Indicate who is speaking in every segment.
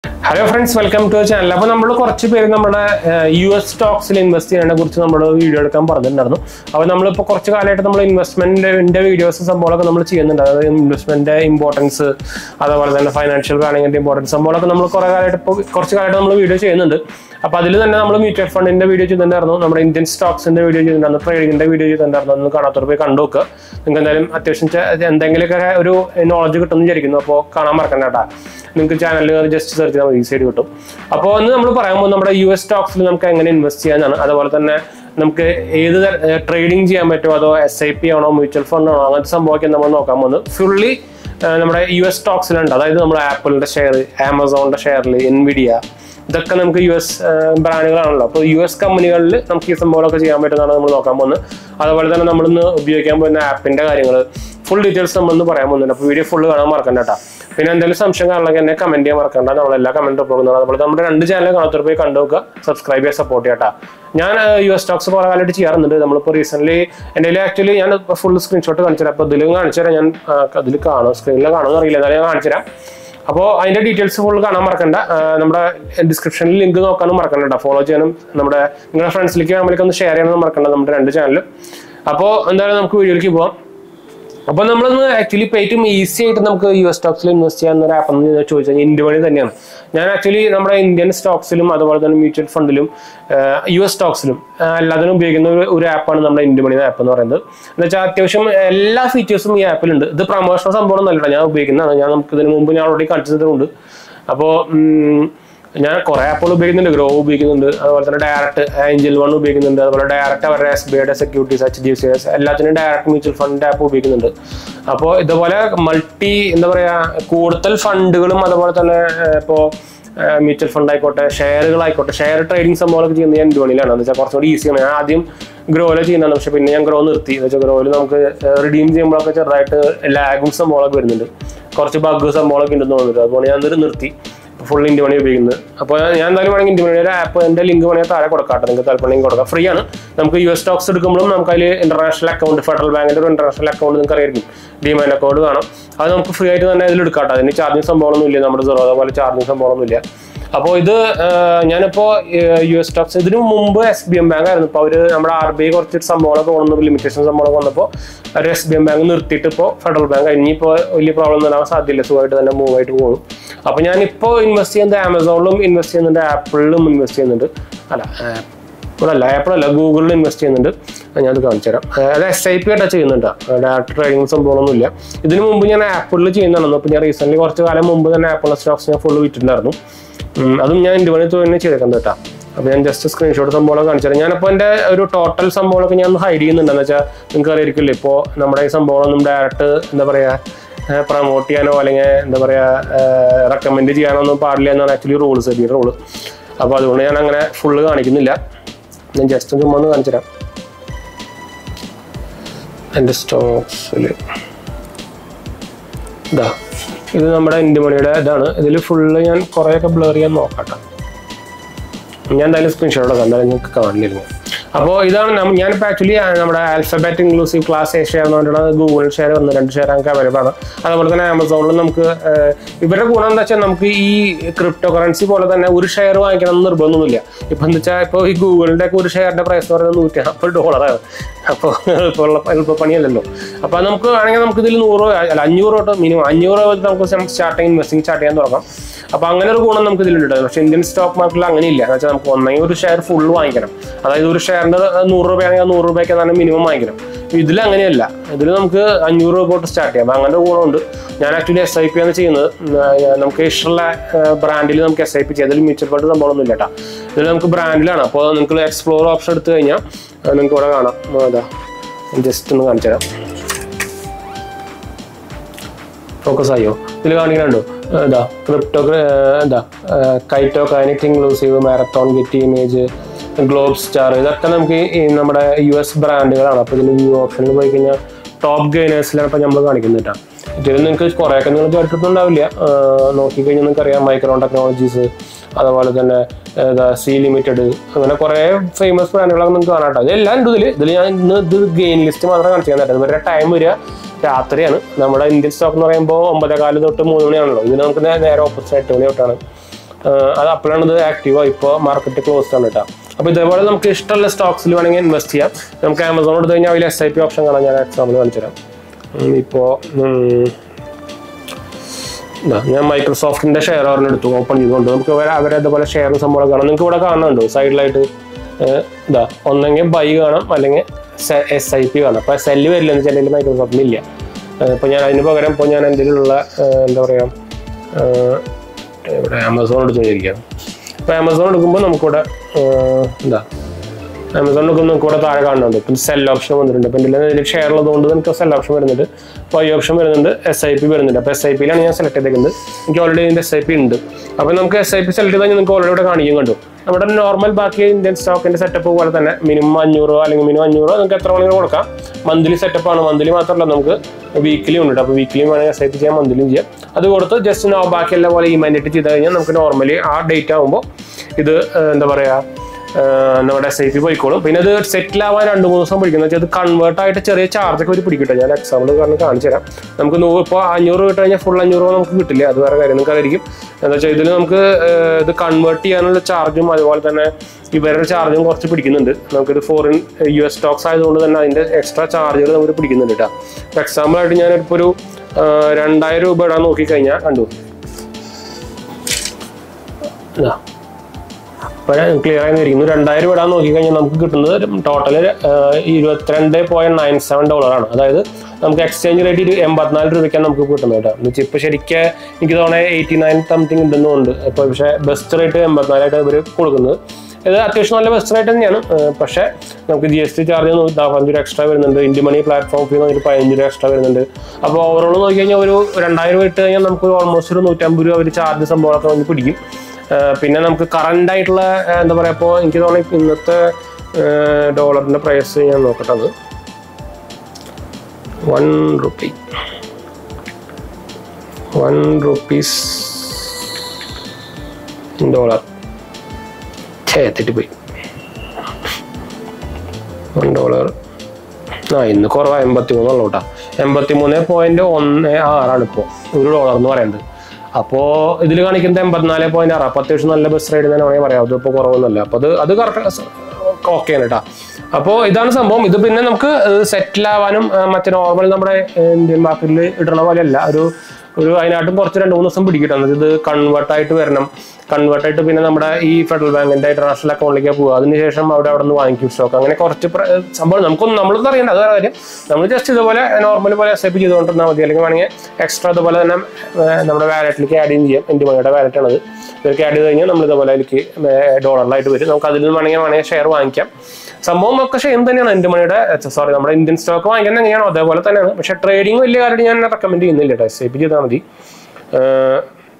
Speaker 1: hello friends welcome to channel അപ്പോൾ നമ്മൾ കുറച്ച് പേര് നമ്മുടെ യു എസ് സ്റ്റോക്സിൽ ഇൻവെസ്റ്റ് ചെയ്യുന്നതിനെ കുറിച്ച് നമ്മൾ വീഡിയോ എടുക്കാൻ പറഞ്ഞിട്ടുണ്ടായിരുന്നു അപ്പോൾ നമ്മളിപ്പോൾ കുറച്ച് കാലമായിട്ട് നമ്മൾ ഇൻവെസ്റ്റ്മെന്റിന്റെ വീഡിയോസ് സംഭവങ്ങളൊക്കെ നമ്മൾ ചെയ്യുന്നുണ്ട് അതായത് ഇൻവെസ്റ്റ്മെന്റ് ഇമ്പോർട്ടൻസ് അതുപോലെ തന്നെ ഫൈനാൻഷ്യൽ പ്ലാനിങ്ങിന്റെ ഇമ്പോർട്ടൻസ് സംഭവങ്ങളൊക്കെ നമ്മൾ കുറേ കാലമായിട്ട് ഇപ്പോൾ കുറച്ച് കാലമായിട്ട് നമ്മൾ വീഡിയോ ചെയ്യുന്നുണ്ട് അപ്പോൾ അതിൽ തന്നെ നമ്മൾ മ്യൂച്വൽ ഫണ്ടിന്റെ വീഡിയോ ചെയ്തിട്ടുണ്ടായിരുന്നു നമ്മുടെ ഇന്ത്യൻ സ്റ്റോക്സിന്റെ വീഡിയോ ചെയ്തിട്ടുണ്ടായിരുന്നു ട്രേഡിങ്ങിന്റെ വീഡിയോ ചെയ്തിട്ടുണ്ടായിരുന്നു ഒന്ന് കാണാത്തവർ പോയി കണ്ടു നോക്കുക നിങ്ങൾക്ക് എന്തായാലും അത്യാവശ്യം ചെ- എന്തെങ്കിലുമൊക്കെ ഒരു നോളജ് കിട്ടുമെന്ന് വിചാരിക്കുന്നു അപ്പോൾ കാണാൻ മറക്കണ്ട കേട്ടോ നിങ്ങൾക്ക് ചാനലിൽ ജസ്റ്റ് സെർച്ച് ചെയ്താൽ ഈസി ആയിട്ട് കിട്ടും അപ്പോൾ ഇന്ന് നമ്മൾ പറയുമ്പോൾ നമ്മുടെ യു എസ് സ്റ്റോക്സിൽ നമുക്ക് എങ്ങനെ ഇൻവെസ്റ്റ് ചെയ്യാനാണ് അതുപോലെ തന്നെ നമുക്ക് ഏത് ട്രേഡിംഗ് ചെയ്യാൻ പറ്റുമോ അതോ എസ് ഐ പി ആണോ മ്യൂച്വൽ ഫണ്ട് ആണോ അങ്ങനത്തെ സംഭവമൊക്കെ നമ്മൾ നോക്കാൻ പോകുന്നത് ഫുള്ളി നമ്മുടെ യു എസ് സ്റ്റോക്സിലുണ്ട് അതായത് നമ്മുടെ ആപ്പിളിന്റെ ഷെയർ ആമസോണിന്റെ ഷെയറിൽ എൻവിഡിയ ഇതൊക്കെ നമുക്ക് യു എസ് ബ്രാൻഡുകളാണല്ലോ അപ്പോൾ യു എസ് കമ്പനികളിൽ നമുക്ക് ഈ സംഭവങ്ങളൊക്കെ ചെയ്യാൻ പറ്റുന്നതാണ് നമ്മൾ നോക്കാൻ പോകുന്നത് അതുപോലെ തന്നെ നമ്മളിന്ന് ഉപയോഗിക്കാൻ പോകുന്ന ആപ്പിന്റെ കാര്യങ്ങൾ ഫുൾ ഡീറ്റെയിൽസ് നമ്മളിന്ന് പറയാൻ പോകുന്നുണ്ട് അപ്പോൾ വീഡിയോ ഫുള്ള് കാണാൻ മറക്കണ്ട കേട്ടോ പിന്നെ എന്തെങ്കിലും സംശയം കാണണമെങ്കിൽ എന്നെ കമന്റ് ചെയ്യാൻ മറക്കണ്ട നമ്മൾ എല്ലാ കമന്റ് അപ്ലോഡ് ചെയ്യുന്നത് അതുപോലെ നമ്മുടെ രണ്ട് ചാനൽ കാണാത്തവർ പോയി കണ്ടു നോക്കുക സബ്സ്ക്രൈബ് ചെയ്യാൻ സപ്പോർട്ട് ചെയ്യട്ടാ ഞാൻ യു എസ് സ്റ്റോക്സ് കുറെ കാലമായിട്ട് ചെയ്യാറുണ്ട് നമ്മളിപ്പോൾ റീസെന്റ് എൻ്റെ ആക്ച്വലി ഞാൻ ഫുൾ സ്ക്രീൻഷോട്ട് കാണിച്ചു തരാം അപ്പോൾ ഇതിലും കാണിച്ചു തരാം ഞാൻ അതിൽ കാണും സ്ക്രീനിൽ കാണുമെന്ന് അറിയില്ല എന്നാലും ഞാൻ കാണിച്ചു തരാം അപ്പോൾ അതിന്റെ ഡീറ്റെയിൽസ് ഫുൾ കാണാൻ മറക്കണ്ട ആ, നമ്മുടെ ഡിസ്ക്രിപ്ഷനിൽ ലിങ്ക് നോക്കാനും മറക്കണ്ട കേട്ടോ ഫോളോ ചെയ്യാനും നമ്മുടെ നിങ്ങളുടെ ഫ്രണ്ട്സിലേക്ക് നമ്മൾക്ക് ഒന്ന് ഷെയർ ചെയ്യാനും മറക്കണ്ട നമ്മുടെ രണ്ട് ചാനലും അപ്പോൾ എന്തായാലും നമുക്ക് വീഡിയോയിലേക്ക് പോവാം അപ്പോൾ നമ്മളൊന്ന് ആക്ച്വലി ഇപ്പോൾ ഏറ്റവും ഈസി ആയിട്ട് നമുക്ക് യു എസ് സ്റ്റോക്സിൽ ഇൻവെസ്റ്റ് ചെയ്യാവുന്ന ഒരു ആപ്പ് എന്ന് ചോദിച്ചു കഴിഞ്ഞാൽ ഇന്ത്യ വഴി തന്നെയാണ് ഞാൻ ആക്ച്വലി നമ്മുടെ ഇന്ത്യൻ സ്റ്റോക്സിലും അതുപോലെ തന്നെ മ്യൂച്വൽ ഫണ്ടിലും യു എസ് സ്റ്റോക്സിലും എല്ലാത്തിനും ഉപയോഗിക്കുന്ന ഒരു ഒരു ആപ്പാണ് നമ്മുടെ ഇന്ത്യ മണി ആപ്പ് എന്ന് പറയുന്നത് എന്ന് വെച്ചാൽ അത്യാവശ്യം എല്ലാ ഫീച്ചേഴ്സും ഈ ആപ്പിലുണ്ട് ഇത് പ്രൊമോഷണൽ സംഭവം നല്ലതാണ് ഞാൻ ഉപയോഗിക്കുന്നതാണ് ഞാൻ നമുക്ക് ഇതിന് മുമ്പ് ഞാൻ ഓൾറെഡി കാണിച്ചതുകൊണ്ട് അപ്പോൾ ഞാൻ കുറെ ആപ്പുകൾ ഉപയോഗിക്കുന്നുണ്ട് ഗ്രോ ഉപയോഗിക്കുന്നുണ്ട് അതുപോലെ തന്നെ ഡയറക്റ്റ് ഏഞ്ചൽ വൺ ഉപയോഗിക്കുന്നുണ്ട് അതുപോലെ ഡയറക്റ്റ് അവരുടെ എസ് ബി ഐയുടെ securities H D F C S എല്ലാത്തിനും ഡയറക്റ്റ് മ്യൂച്വൽ ഫണ്ട് ആപ്പ് ഉപയോഗിക്കുന്നുണ്ട് അപ്പോൾ ഇതുപോലെ മൾട്ടി എന്താ പറയാ കൂടുതൽ ഫണ്ടുകളും അതുപോലെ തന്നെ ഇപ്പോൾ മ്യൂച്വൽ ഫണ്ട് ആയിക്കോട്ടെ ഷെയറുകളായിക്കോട്ടെ ഷെയർ ട്രേഡിംഗ് സംഭവങ്ങളൊക്കെ ചെയ്യുന്നത് ഞാൻ ഡോണിലാണ് എന്ന് വെച്ചാൽ കുറച്ചുകൂടി ഈസിയാണ് ഞാൻ ആദ്യം ഗ്രോയില് ചെയ്യുന്നതാണ് പക്ഷെ പിന്നെ ഞാൻ ഗ്രോ നിർത്തി എന്ന് വെച്ചാൽ ഗ്രോയിൽ നമുക്ക് റിഡീം ചെയ്യുമ്പോഴൊക്കെ ചെറുതായിട്ട് ലാഗും സംഭവങ്ങളൊക്കെ വരുന്നുണ്ട് കുറച്ച് ബഗ് സംഭവങ്ങളൊക്കെ ഉണ്ടെന്ന് തോന്നുന്നുണ്ട് അതുകൊണ്ട് ഞാൻ ഇത് നിർത്തി ഫുൾ ഇന്ത്യ മണി ഉപയോഗിക്കുന്നത് അപ്പോൾ ഞാൻ എന്തായാലും വേണമെങ്കിൽ ഇന്ത്യ മണിയുടെ ആപ്പ് എൻ്റെ ലിങ്ക് വേണമെങ്കിൽ താഴെ കൊടുക്കാട്ടെ നിങ്ങൾക്ക് താല്പര്യം കൊടുക്കാം ഫ്രീ ആണ് നമുക്ക് യു എസ് സ്റ്റോക്സ് എടുക്കുമ്പോഴും നമുക്ക് അതിൽ ഇന്റർനാഷണൽ അക്കൗണ്ട് ഫെഡറൽ ബാങ്കിന്റെ ഒരു ഇന്റർനാഷണൽ അക്കൗണ്ട് നിങ്ങൾക്ക് അറിയായിരിക്കും ഡിമാൻഡ് അക്കൗണ്ട് വേണം അത് നമുക്ക് ഫ്രീ ആയിട്ട് തന്നെ ഇതിൽ എടുക്കാട്ടോ അതിന് ചാർജിങ് സംഭവമൊന്നും ഇല്ല നമ്മുടെ സൊറോദ പോലെ ചാർജിങ് സംഭവമൊന്നും ഇല്ല അപ്പോൾ ഇത് ആഹ്, ഞാനിപ്പോ യു എസ് സ്റ്റോക്സ് ഇതിനു മുമ്പ് എസ് ബി എം ബാങ്ക് ആയിരുന്നു ഇപ്പോൾ അവർ നമ്മുടെ ആർ ബി ഐ കുറച്ച് സംഭവങ്ങളൊക്കെ വന്നു ലിമിറ്റേഷൻ സംഭവങ്ങളൊക്കെ വന്നപ്പോൾ ഒരു എസ് ബി എം ബാങ്ക് നിർത്തിയിട്ട് ഇപ്പോൾ ഫെഡറൽ ബാങ്ക് ഇനിയിപ്പോൾ വലിയ പ്രോബ്ലം ഒന്നും ഉണ്ടാകാൻ സാധ്യതയില്ല സുഖമായിട്ട് തന്നെ മൂവ് ആയിട്ട് പോകും അപ്പോൾ ഞാനിപ്പോൾ ഇൻവെസ്റ്റ് ചെയ്യുന്നത് ആമസോണിലും ഇൻവെസ്റ്റ് ചെയ്യുന്നുണ്ട് ആപ്പിളിലും ഇൻവെസ്റ്റ് ചെയ്യുന്നുണ്ട് അല്ല ഇവിടെ അല്ല ആപ്പിളല്ല ഗൂഗിളിൽ ഇൻവെസ്റ്റ് ചെയ്യുന്നുണ്ട് അത് ഞാനത് കാണിച്ചു തരാം അത് എസ് ഐ പി ആയിട്ടാണ് ചെയ്യുന്നുണ്ട് ഡയറക്റ്റ് ട്രേഡിംഗ് സംഭവമൊന്നുമില്ല ഇതിനു മുമ്പ് ഞാൻ ആപ്പിളിൽ ചെയ്യുന്നതാണ് അപ്പോൾ ഞാൻ റീസെന്റ് കുറച്ച് കാലം മുമ്പ് തന്നെ ആപ്പിൾ സ്റ്റോക്സ് ഞാൻ ഫുള്ള് വിറ്റിട്ടുണ്ടായിരുന്നു ഉം, അതും ഞാൻ എൻ്റെ പണി തന്നെ ചെയ്തേക്കുന്നത് കേട്ടോ അപ്പോൾ ഞാൻ ജസ്റ്റ് സ്ക്രീൻഷോട്ട് സംഭവമൊക്കെ കാണിച്ചു തരാം ഞാനിപ്പോൾ എൻ്റെ ഒരു ടോട്ടൽ സംഭവമൊക്കെ ഞാൻ ഹൈഡ് ചെയ്യുന്നുണ്ടെന്ന് വെച്ചാൽ നിങ്ങൾക്ക് അറിയായിരിക്കില്ലേ ഇപ്പോൾ നമ്മുടെ ഈ സംഭവങ്ങളൊന്നും ഡയറക്റ്റ് എന്താ പറയുക പ്രൊമോട്ട് ചെയ്യാനോ അല്ലെങ്കിൽ എന്താ പറയുക റെക്കമെൻഡ് ചെയ്യാനോ ഒന്നും പാടില്ല എന്നാണ് ആക്ച്വലി റൂൾസ് സെബിയുടെ റൂള് അപ്പോൾ അതുകൊണ്ട് ഞാൻ അങ്ങനെ ഫുള്ള് കാണിക്കുന്നില്ല ഞാൻ ജസ്റ്റ് ചുമ്മാ ഒന്ന് കാണിച്ചു തരാം എൻ്റെ സ്റ്റോക്സിൽ ഇതാ ഇത് നമ്മുടെ ഇന്ത്യമണിയുടെ ഇതാണ് ഇതിൽ ഫുള്ള് ഞാൻ കുറേയൊക്കെ ബ്ലർ ചെയ്യാൻ നോക്കട്ടെ ഞാൻ എന്തായാലും സ്ക്രീൻഷോട്ട് എടുക്കാം എന്തായാലും നിങ്ങൾക്ക് കാണില്ല അപ്പോൾ ഇതാണ് നമ്മ- ഞാനിപ്പോൾ ആക്ച്വലി നമ്മുടെ Alphabet inclusive class A share എന്ന് പറഞ്ഞിട്ട് ഗൂഗിൾ ഷെയർ വന്ന് രണ്ട് ഷെയർ നമുക്ക് അവൈലബിൾ ആണ് അതുപോലെ തന്നെ ആമസോണിൽ നമുക്ക് ഏഹ്, ഇവരുടെ ഗുണം എന്താ വെച്ചാൽ നമുക്ക് ഈ ക്രിപ്റ്റോ കറൻസി പോലെ തന്നെ ഒരു ഷെയർ വാങ്ങിക്കണം എന്ന് നിർബന്ധമൊന്നുമില്ല ഇപ്പം എന്താ വെച്ചാൽ ഇപ്പോൾ ഈ ഗൂഗിളിൻ്റെ ഒക്കെ ഒരു ഷെയറിൻ്റെ പ്രൈസ് എന്ന് പറയുന്നത് നൂറ്റി നാൽപ്പത് ഡോളറാണ് അപ്പോൾ എളുപ്പമുള്ള എളുപ്പപ്പണിയല്ലല്ലോ അപ്പോൾ നമുക്ക് വേണമെങ്കിൽ നമുക്ക് ഇതിൽ നൂറ് അല്ല അഞ്ഞൂറ് തൊട്ട് മിനിമം അഞ്ഞൂറ് മുതൽ നമുക്ക് സ്റ്റാർട്ടിങ് ഇൻവെസ്റ്റിംഗ് സ്റ്റാർട്ട് ചെയ്യാൻ തുടങ്ങാം അപ്പോൾ അങ്ങനെ ഒരു ഗുണം നമുക്ക് ഇതിലുണ്ട് പക്ഷേ ഇന്ത്യൻ സ്റ്റോക്ക് മാർക്കറ്റിൽ അങ്ങനെ ഇല്ല എന്ന് വെച്ചാൽ നമുക്ക് ഒന്നെങ്കിൽ ഒരു ഷെയർ ഫുൾ വാങ്ങിക്കണം അതായത് ഒരു ഷെയറിന്റെ നൂറ് രൂപയാണെങ്കിൽ ആ നൂറ് രൂപയ്ക്ക് തന്നെ മിനിമം വാങ്ങിക്കണം ഇതിൽ അങ്ങനെയല്ല ഇതിൽ നമുക്ക് അഞ്ഞൂറ് രൂപ തൊട്ട് സ്റ്റാർട്ട് ചെയ്യാം അപ്പോൾ അങ്ങനെ ഒരു ഗുണമുണ്ട് ഞാൻ ആക്ച്വലി എസ് ഐ പി ആണ് ചെയ്യുന്നത് ഉം, ആ, നമുക്ക് ഇഷ്ടമുള്ള ബ്രാൻഡിൽ നമുക്ക് എസ് ഐ പി ചെയ്യാം അതിൽ മ്യൂച്വൽ ഫണ്ട് സംഭവമൊന്നും ഇല്ല കേട്ടോ ഇതിൽ നമുക്ക് ബ്രാൻഡിലാണ് അപ്പോൾ നിങ്ങൾക്ക് എക്സ്പ്ലോർ ഓപ്ഷൻ എടുത്തു കഴിഞ്ഞാൽ നിങ്ങൾക്ക് ഇവിടെ കാണാം ആ, അതാ ജസ്റ്റ് ഒന്ന് കാണിച്ചു തരാം ഫോക്കസ് ആയോ ഇതിൽ കാണിക്കുന്നുണ്ടോ ഇതാ ക്രിപ്റ്റോ എന്താ കൈറ്റോ കൈനക്ട് inclusive marathon get image globe star ഇതൊക്കെ നമുക്ക് ഈ നമ്മുടെ യു എസ് ബ്രാൻഡുകളാണ് അപ്പോൾ ഇതിൽ വ്യൂ ഓപ്ഷനിൽ പോയി കഴിഞ്ഞാൽ ടോപ്പ് ഗെയിനേഴ്സിലാണ് ഇപ്പോൾ നമ്മൾ കാണിക്കുന്നത് കേട്ടോ ഇതിൽ നിങ്ങൾക്ക് കുറേയൊക്കെ നിങ്ങൾ കേട്ടിട്ടുണ്ടാവില്ല നോക്കിക്കഴിഞ്ഞാൽ നിങ്ങൾക്ക് അറിയാം മൈക്രോൺ ടെക്നോളജീസ് അതുപോലെ തന്നെ ഏതാ സി ലിമിറ്റഡ് അങ്ങനെ കുറേ ഫേമസ് ബ്രാൻഡുകളൊക്കെ നിങ്ങൾക്ക് കാണാം കേട്ടോ ഇതെല്ലാം ഉണ്ട് ഇതിൽ ഇതിൽ ഞാൻ ഇന്ന് ഇത് ഗെയിൻ ലിസ്റ്റ് മാത്രമേ കാണിച്ചു തരാം ഇവരുടെ ടൈം വരിക രാത്രിയാണ് നമ്മുടെ ഇന്ത്യൻ സ്റ്റോക്ക് എന്ന് പറയുമ്പോൾ ഒമ്പതേ കാല് തൊട്ട് മൂന്ന് മണിയാണല്ലോ ഇത് നമുക്ക് നേ- നേരെ ഓപ്പോസിറ്റ് എട്ട് മണി തൊട്ടാണ് അത് അപ്പോഴാണ് ഇത് ആക്റ്റീവ് ഇപ്പോൾ മാർക്കറ്റ് ക്ലോസ് ആണ് കേട്ടോ അപ്പോൾ ഇതേപോലെ നമുക്ക് ഇഷ്ടമുള്ള സ്റ്റോക്സിൽ വേണമെങ്കിൽ ഇൻവെസ്റ്റ് ചെയ്യാം നമുക്ക് ആമസോൺ എടുത്ത് കഴിഞ്ഞാൽ അതിൽ എസ് ഐ പി ഓപ്ഷൻ കാണാൻ ഞാൻ എക്സാമ്പിൾ കാണിച്ചു തരാം ഉം, ഇപ്പോൾ ഉം, ഇതാ, ഞാൻ മൈക്രോസോഫ്റ്റിന്റെ ഷെയർ ഒരെണ്ണം എടുത്തു ഓപ്പൺ ചെയ്തുകൊണ്ട് നമുക്ക് അവരെ അവരെ അതുപോലെ ഷെയർ സംഭവം കാണാം നിങ്ങൾക്ക് ഇവിടെ കാണുന്നുണ്ടോ സൈഡിലായിട്ട് ഇതാ ഒന്നെങ്കിൽ ബൈ കാണാം അല്ലെങ്കിൽ എസ് ഐ പി കാണാം അപ്പോൾ സെല്ല് വരില്ല എന്ന് വെച്ചാൽ മൈക്രോസോഫ്റ്റിന് ഇല്ല ഇപ്പോൾ ഞാൻ അതിന് പകരം ഇപ്പോൾ ഞാൻ എന്തെങ്കിലുമുള്ള എന്താ പറയുക ഇവിടെ ആമസോൺ എടുത്ത് വിചാരിക്കാം അപ്പോൾ ആമസോൺ എടുക്കുമ്പോൾ നമുക്കിവിടെ ഏഹ്, എന്താ ആമസോൺ എടുക്കുമ്പോൾ നമുക്ക് ഇവിടെ താഴെ കാണുന്നുണ്ട് ഇപ്പം സെൽ ഓപ്ഷൻ വന്നിട്ടുണ്ട് ഇപ്പം ഇതിൽ ഇതിൽ ഷെയർ ഉള്ളതുകൊണ്ട് നമുക്ക് സെൽ ഓപ്ഷൻ വരുന്നുണ്ട് ബൈ ഓപ്ഷൻ വരുന്നുണ്ട് എസ് ഐ പി വരുന്നുണ്ട് അപ്പോൾ എസ് ഐ പിയിലാണ് ഞാൻ സെലക്ട് ചെയ്തേക്കുന്നത് എനിക്ക് ഓൾറെഡി ഇതിൻ്റെ എസ് ഐ പി ഉണ്ട് അപ്പോൾ നമുക്ക് എസ് ഐ പി സെലക്ട് ചെയ്താൽ നിങ്ങൾക്ക് ഓൾറെഡി ഇവിടെ കാണിക്കും കണ്ടു നമ്മുടെ നോർമൽ ബാക്കി ഇന്ത്യൻ സ്റ്റോക്കിന്റെ സെറ്റപ്പ് പോലെ തന്നെ മിനിമം അഞ്ഞൂറോ അല്ലെങ്കിൽ മിനിമം അഞ്ഞൂറോ നിങ്ങൾക്ക് എത്ര വേണമെങ്കിലും കൊടുക്കാം മന്ത്ലി സെറ്റപ്പ് ആണ് മന്ത്ലി മാത്രമല്ല നമുക്ക് വീക്കിലി ഉണ്ട് അപ്പോൾ വീക്കിലിയും വേണമെങ്കിൽ എസ് ഐ പി ചെയ്യാം മന്ത്ലിയും ചെയ്യാം അത് കൊടുത്ത് ജസ്റ്റ് നോ ബാക്കി എല്ലാ പോലെ ഇമാൻഡേറ്റ് ചെയ്ത് കഴിഞ്ഞാൽ നമുക്ക് നോർമലി ആ ഡേറ്റ് ആകുമ്പോൾ ഇത് ഏഹ്, എന്താ പറയുക ഏഹ് നമ്മുടെ എസ് ഐ പി പോയിക്കോളും പിന്നെ അത് സെറ്റിൽ ആവാൻ രണ്ട് മൂന്ന് ദിവസം പിടിക്കും എന്ന് വെച്ചാൽ അത് കൺവേർട്ട് ആയിട്ട് ചെറിയ ചാർജ് ഒക്കെ ഒരു പിടിക്കട്ടെ ഞാൻ എക്സാമ്പിൾ കാരണം കാണിച്ചു തരാം നമുക്ക് നൂ ഇപ്പോൾ അഞ്ഞൂറ് കിട്ടി കഴിഞ്ഞാൽ ഫുൾ അഞ്ഞൂറ് രൂപ നമുക്ക് കിട്ടില്ല അത് വേറെ കാര്യം നിങ്ങൾക്ക് അറിയാം എന്താ വെച്ചാൽ ഇതിൽ നമുക്ക് ഏഹ് ഇത് കൺവേർട്ട് ചെയ്യാനുള്ള ചാർജും അതുപോലെ തന്നെ ഇവരുടെ ചാർജും കുറച്ച് പിടിക്കുന്നുണ്ട് നമുക്കിത് ഫോറിൻ യു എസ് സ്റ്റോക്സ് ആയതുകൊണ്ട് തന്നെ അതിൻ്റെ എക്സ്ട്രാ ചാർജുകൾ നമുക്ക് പിടിക്കുന്നുണ്ട് കേട്ടോ ഇപ്പോൾ എക്സാമ്പിൾ ആയിട്ട് ഞാനിപ്പോൾ ഒരു ഏഹ് രണ്ടായിരം രൂപ ഇടാൻ നോക്കിക്കഴിഞ്ഞാൽ കണ്ടു ഇതാ അപ്പോൾ ക്ലിയർ ആയി ഇരിക്കുന്നു രണ്ടായിരം ഇടാൻ നോക്കിക്കഴിഞ്ഞാൽ നമുക്ക് കിട്ടുന്നത് ടോട്ടൽ ഇരുപത്തിരണ്ട് പോയിന്റ് നയൻ സെവൻ ഡോളറാണ് അതായത് നമുക്ക് എക്സ്ചേഞ്ച് റേറ്റ് ഇരു എൺപത്തിനാല് രൂപയ്ക്കാണ് നമുക്ക് കിട്ടുന്നത് കേട്ടോ എന്ന് വെച്ചാൽ ഇപ്പോൾ ശരിക്കും എനിക്ക് തോന്നുന്നത് എയ്റ്റി നയൻ സംതിങ് ഉണ്ടെന്നുണ്ട് ഇപ്പോൾ പക്ഷേ ബെസ്റ്റ് റേറ്റ് എൺപത്തിനാലായിട്ട് ഇവർ കൊടുക്കുന്നത് ഇത് അത്യാവശ്യം നല്ല ബെസ്റ്റ് റേറ്റ് തന്നെയാണ് ഏഹ് പക്ഷേ നമുക്ക് ജി എസ് ടി ചാർജ് നാൽപ്പത്തഞ്ച് രൂപ എക്സ്ട്രാ വരുന്നുണ്ട് ഇന്ത്യ മണി പ്ലാറ്റ്ഫോം ഫീ ഒരു പതിനഞ്ച് രൂപ എക്സ്ട്രാ വരുന്നുണ്ട് അപ്പോൾ ഓവറോൾ നോക്കി കഴിഞ്ഞാൽ ഒരു രണ്ടായിരം രൂപ ഇട്ട് കഴിഞ്ഞാൽ നമുക്ക് ഓൾമോസ്റ്റ് ഒരു നൂറ്റമ്പത് രൂപ ഒരു ചാർജ് സംഭവമൊക്കെ വന്ന് പിടിക്കും ഏഹ് പിന്നെ നമുക്ക് കറണ്ട് ആയിട്ടുള്ള ഏഹ് എന്താ പറയുക ഇപ്പോൾ എനിക്ക് തോന്നുന്നു ഇന്നത്തെ ഡോളറിന്റെ പ്രൈസ് ഞാൻ നോക്കട്ടെ അത് one rupee one rupees dollar ഛേ തെറ്റിപ്പോയി വൺ ഡോളർ ആ ഇന്ന് കുറവാ എൺപത്തി മൂന്നുള്ളൂ കേട്ടോ എൺപത്തി മൂന്ന് പോയിന്റ് ഒന്ന് ആറാണ് ഇപ്പോൾ ഒരു ഡോളർ എന്ന് പറയുന്നത് അപ്പോൾ ഇതിൽ കാണിക്കുന്നത് എൺപത്തിനാല് പോയിന്റ് ആറ് അപ്പോൾ അത്യാവശ്യം നല്ല ബസ് റൈഡ് തന്നെ വേണമെങ്കിൽ പറയാം അതിപ്പോൾ കുറവൊന്നുമല്ല അപ്പോൾ അത് അത് കറക്റ്റ് ഓക്കെ ആണ് കേട്ടോ അപ്പോൾ ഇതാണ് സംഭവം ഇത് പിന്നെ നമുക്ക് സെറ്റിൽ ആവാനും ആ, മറ്റേ നോർമൽ നമ്മുടെ ഏഹ്, ഇന്ത്യൻ മാർക്കറ്റിൽ ഇടണ പോലെയല്ല ഒരു ഒരു അതിനായിട്ടും കുറച്ച് രണ്ട് മൂന്ന് ദിവസം പിടിക്കട്ടെ എന്നിട്ട് ഇത് കൺവേർട്ട് ആയിട്ട് വരണം കൺവേർട്ട് ആയിട്ട് പിന്നെ നമ്മുടെ ഈ ഫെഡറൽ ബാങ്കിന്റെ ഇന്റർനാഷണൽ അക്കൗണ്ടിലേക്ക് പോകുക അതിനുശേഷം അവിടെ അവിടെ നിന്ന് വാങ്ങിക്കും സ്റ്റോക്ക് അങ്ങനെ കുറച്ച് പ്ര- സംഭവം നമുക്കൊന്നും നമ്മളൊന്നും അറിയണ്ട അത് വേറെ കാര്യം നമ്മൾ ജസ്റ്റ് ഇതുപോലെ നോർമൽ പോലെ എസ് ഐ പി ചെയ്തുകൊണ്ടിരുന്നാൽ മതി അല്ലെങ്കിൽ വേണമെങ്കിൽ എക്സ്ട്രാ ഇതുപോലെ തന്നെ ഏഹ്, നമ്മുടെ വാലറ്റിലേക്ക് ആഡ് ചെയ്യും ചെയ്യാം എൻ്റെ മണിയുടെ വാലറ്റ് ആണത് ഇതിലേക്ക് ആഡ് ചെയ്ത് കഴിഞ്ഞാൽ നമ്മൾ ഇതുപോലെ അതിലേക്ക് ഡോളറിലായിട്ട് വരും നമുക്ക് അതിൽ നിന്ന് വേണമെങ്കിൽ വേണമെങ്കിൽ ഷെയർ വാങ്ങിക്കാം സംഭവം ഒക്കെ സെയിം തന്നെയാണ് എൻ്റെ മണിയുടെ സോറി നമ്മുടെ ഇന്ത്യൻ സ്റ്റോക്ക് വാങ്ങിക്കുന്നത് എങ്ങനെയാണോ അതേപോലെ തന്നെയാണ് പക്ഷേ ട്രേഡിംഗ് വലിയ കാര്യം ഞാൻ റെക്കമെൻഡ് ചെയ്യുന്നില്ല കേട്ടോ എസ് ഐ പി ചെയ്താൽ മതി ഏഹ്,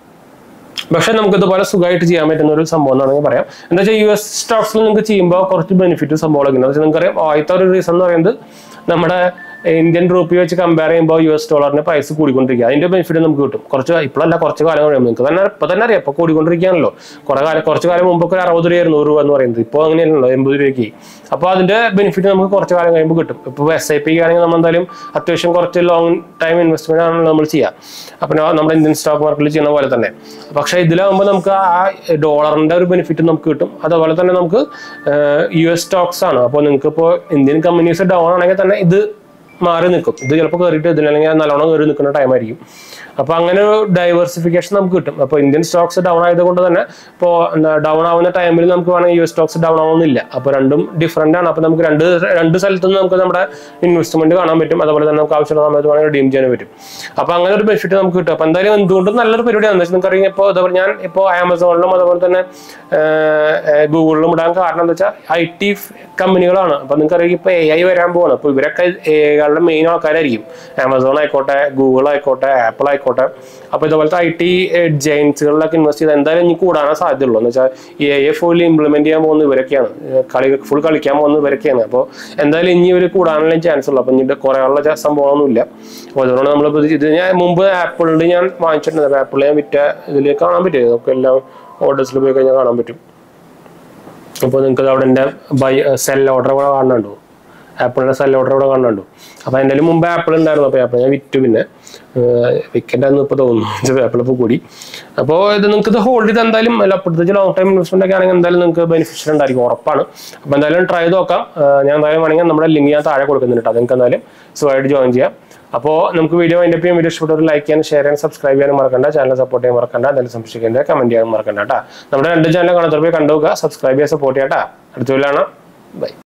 Speaker 1: പക്ഷെ നമുക്ക് ഇതുപോലെ സുഖമായിട്ട് ചെയ്യാൻ പറ്റുന്ന ഒരു സംഭവം എന്നാണെങ്കിൽ പറയാം എന്താ വെച്ചാൽ യു എസ് സ്റ്റോക്സിൽ നിങ്ങൾക്ക് ചെയ്യുമ്പോൾ കുറച്ച് ബെനിഫിറ്റ് സംഭവങ്ങളൊക്കെ ഉണ്ട് പക്ഷേ നിങ്ങൾക്കറിയാം ആദ്യത്തെ ഒരു റീസൺ എന്ന് പറയുന്നത് നമ്മുടെ ഇന്ത്യൻ റുപ്പി വെച്ച് കമ്പയർ ചെയ്യുമ്പോൾ യു എസ് ഡോളറിന്റെ പ്രൈസ് കൂടിക്കൊണ്ടിരിക്കുക അതിന്റെ ബെനിഫിറ്റ് നമുക്ക് കിട്ടും കുറച്ച് ഇപ്പോഴല്ല കുറച്ച് കാലം കഴിയുമ്പോൾ നിങ്ങൾക്ക് തന്നെ ഇപ്പൊ തന്നെ അറിയാം ഇപ്പൊ കൂടിക്കൊണ്ടിരിക്കുകയാണല്ലോ കുറെ കാലം കുറച്ച് കാലം മുമ്പ് ഒരു അറുപത് രൂപയായിരുന്നു നൂറ് രൂപ എന്ന് പറയുന്നത് ഇപ്പോൾ അങ്ങനെയല്ലല്ലോ എൺപത് രൂപയ്ക്ക് അപ്പോൾ അതിന്റെ ബെനിഫിറ്റ് നമുക്ക് കുറച്ച് കാലം കഴിയുമ്പോൾ കിട്ടും ഇപ്പോൾ എസ് ഐ പി ആണെങ്കിൽ നമ്മൾ എന്തായാലും അത്യാവശ്യം കുറച്ച് ലോങ് ടൈം ഇൻവെസ്റ്റ്മെന്റ് ആണല്ലോ നമ്മൾ ചെയ്യുക അപ്പോൾ നമ്മുടെ ഇന്ത്യൻ സ്റ്റോക്ക് മാർക്കറ്റിൽ ചെയ്യുന്ന പോലെ തന്നെ പക്ഷേ ഇതിലാകുമ്പോൾ നമുക്ക് ആ ഡോളറിന്റെ ഒരു ബെനിഫിറ്റ് നമുക്ക് കിട്ടും അതുപോലെ തന്നെ നമുക്ക് യു എസ് സ്റ്റോക്സ് ആണ് അപ്പോൾ നിങ്ങൾക്ക് ഇപ്പോൾ ഇന്ത്യൻ കമ്പനീസ് ഡൗൺ ആണെങ്കിൽ തന്നെ ഇത് മാറി നിൽക്കും ഇത് ചിലപ്പോൾ കയറിയിട്ട് ഇതിലല്ലെങ്കിൽ നല്ലോണം കയറി നിൽക്കുന്ന ടൈം ആയിരിക്കും അപ്പോൾ അങ്ങനെ ഒരു ഡൈവേഴ്സിഫിക്കേഷൻ നമുക്ക് കിട്ടും അപ്പോൾ ഇന്ത്യൻ സ്റ്റോക്സ് ഡൗൺ ആയതുകൊണ്ട് തന്നെ ഇപ്പോൾ എന്താ ഡൗൺ ആവുന്ന ടൈമിൽ നമുക്ക് വേണമെങ്കിൽ യു എസ് സ്റ്റോക്സ് ഡൗൺ ആവുന്നില്ല അപ്പോൾ രണ്ടും ഡിഫറെൻ്റ് ആണ് അപ്പോൾ നമുക്ക് രണ്ട് രണ്ട് സ്ഥലത്തു നിന്ന് നമുക്ക് നമ്മുടെ ഇൻവെസ്റ്റ്മെന്റ് കാണാൻ പറ്റും അതുപോലെ തന്നെ നമുക്ക് ആവശ്യമുള്ള സമയത്ത് വേണമെങ്കിൽ റിഡീം ചെയ്യാൻ പറ്റും അപ്പോൾ അങ്ങനെ ഒരു ബെനിഫിറ്റ് നമുക്ക് കിട്ടും അപ്പോൾ എന്തായാലും എന്തുകൊണ്ടും നല്ലൊരു പരിപാടിയാണ് എന്ന് വെച്ചാൽ നിങ്ങൾക്ക് അറിയാം ഇപ്പോൾ അതുപോലെ ഞാൻ ഇപ്പോൾ ആമസോണിലും അതുപോലെ തന്നെ ഗൂഗിളിലും ഇടാൻ കാരണം എന്താ വെച്ചാൽ ഐ ടി കമ്പനികളാണ് അപ്പോൾ നിങ്ങൾക്ക് അറിയാം ഇപ്പോൾ എ ഐ വരാൻ പോവാണ് അപ്പോൾ ഇവരൊക്കെ എ ഐകളുടെ മെയിൻ ആൾക്കാരായിരിക്കും ആമസോൺ ആയിക്കോട്ടെ ഗൂഗിൾ ആയിക്കോട്ടെ ആപ്പിൾ ആയിക്കോട്ടെ അപ്പോൾ ഇതുപോലത്തെ ഐ ടി ജെയിൻസുകളിലൊക്കെ ഇൻവെസ്റ്റ് ചെയ്ത് എന്തായാലും ഇനി കൂടാനേ സാധ്യതയുള്ളൂ എന്ന് വെച്ചാൽ ഈ എ ഐ ഫുൾ ഇംപ്ലിമെന്റ് ചെയ്യാൻ പോകുന്ന ഇവരൊക്കെയാണ് ഏഹ് കളി ഫുൾ കളിക്കാൻ പോകുന്ന ഇവരൊക്കെയാണ് അപ്പോൾ എന്തായാലും ഇനി ഇവർ കൂടാനുള്ള ചാൻസ് ഉള്ളൂ അപ്പോൾ ഇനി കുറയാനുള്ള ച- സംഭവമൊന്നുമില്ല അപ്പോൾ അതുകൊണ്ട് നമ്മൾ ഇത് ഞാൻ മുമ്പ് ആപ്പിളിൽ ഞാൻ വാങ്ങിച്ചിട്ടുണ്ട് ആപ്പിളിൽ ഞാൻ വിറ്റ ഇതിൽ കാണാൻ പറ്റും ഇതൊക്കെ എല്ലാം ഓർഡേഴ്സിൽ പോയി കഴിഞ്ഞാൽ കാണാൻ പറ്റും അപ്പോൾ നിങ്ങൾക്ക് അവിടെ എൻ്റെ ബൈ സെൽ ഓർഡർ കൂടെ കാണുന്നുണ്ടോ ആപ്പിളിന്റെ സെൽ ഓർഡർ ഇവിടെ കണ്ടു അപ്പോൾ എൻ്റെ മുമ്പ് ആപ്പിൾ ഉണ്ടായിരുന്നു അപ്പോൾ ആപ്പിൾ ഞാൻ വിറ്റു പിന്നെ വിൽക്കേണ്ടെന്ന് ഇപ്പോൾ തോന്നുന്നു ആപ്പിൾ ഇപ്പോൾ കൂടി അപ്പോൾ ഇത് നിങ്ങൾക്ക് ഇത് ഹോൾഡ് ചെയ്ത് എന്തായാലും അല്ല പ്രത്യേകിച്ച് ലോങ് ടൈം ഇൻവെസ്റ്റ്മെന്റ് ഒക്കെ ആണെങ്കിൽ എന്തായാലും നിങ്ങൾക്ക് ബെനിഫിഷ്യൽ ഉണ്ടായിരിക്കും ഉറപ്പാണ് അപ്പോൾ എന്തായാലും ട്രൈ ചെയ്ത് നോക്കാം ആ, ഞാൻ എന്തായാലും വേണമെങ്കിൽ നമ്മുടെ ലിങ്ക് ഞാൻ താഴെ കൊടുക്കുന്നുണ്ട് കേട്ടോ നിങ്ങൾക്ക് എന്തായാലും സുഖമായിട്ട് ജോയിൻ ചെയ്യാം അപ്പോൾ നമുക്ക് വീഡിയോ അതിൻ്റെ ചെയ്യാൻ വീഡിയോ ഇഷ്ടപ്പെട്ടവർ ലൈക്ക് ചെയ്യാൻ ഷെയർ ചെയ്യാൻ സബ്സ്ക്രൈബ് ചെയ്യാൻ മറക്കണ്ട ചാനൽ സപ്പോർട്ട് ചെയ്യാൻ മറക്കണ്ട എന്തായാലും സംശയിക്കേണ്ട കമന്റ് ചെയ്യാൻ മറക്കണ്ട കേട്ടോ നമ്മുടെ രണ്ട് ചാനൽ കാണാത്തവർ പോയി കണ്ടുപോകുക സബ്സ്ക്രൈബ് ചെയ്യാൻ സപ്പോർട്ട് ചെയ്യാം കേട്ടോ അടുത്ത വീഡിയോ കാണാം ബൈ